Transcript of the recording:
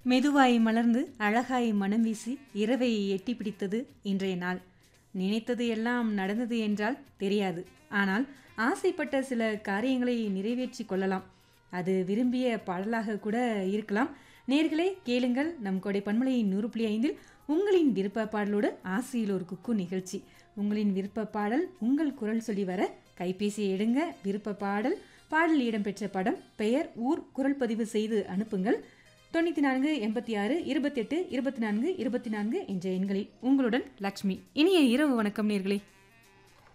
மெதுவாய் மலர்ந்து அழகாய் மனம் வீசி இரவை எட்டி பிடித்தது இன்றைய நாள் நினைத்தது எல்லாம் நடந்தது என்றால் தெரியாது ஆனால் ஆசைப்பட்ட சில காரியங்களை நிறைவேற்றி கொள்ளலாம் அது விரும்பிய பாடலாக கூட இருக்கலாம் நேர்களே கேளுங்கள் நம் கொடை பன்மலையின் நூறு புள்ளி ஐந்தில் உங்களின் விருப்ப பாடலோடு ஆசையில் ஒரு குக்கு நிகழ்ச்சி உங்களின் விருப்ப பாடல் உங்கள் குரல் சொல்லி வர கைபேசியை எடுங்க விருப்ப பாடல் பாடல் இடம்பெற்ற படம் பெயர் ஊர் குரல் பதிவு செய்து அனுப்புங்கள் தொண்ணூற்றி நான்கு எண்பத்தி ஆறு இருபத்தெட்டு இருபத்தி நான்கு இருபத்தி நான்கு என்ற எண்களில் உங்களுடன் லக்ஷ்மி இனிய இரவு வணக்கம் நேர்களே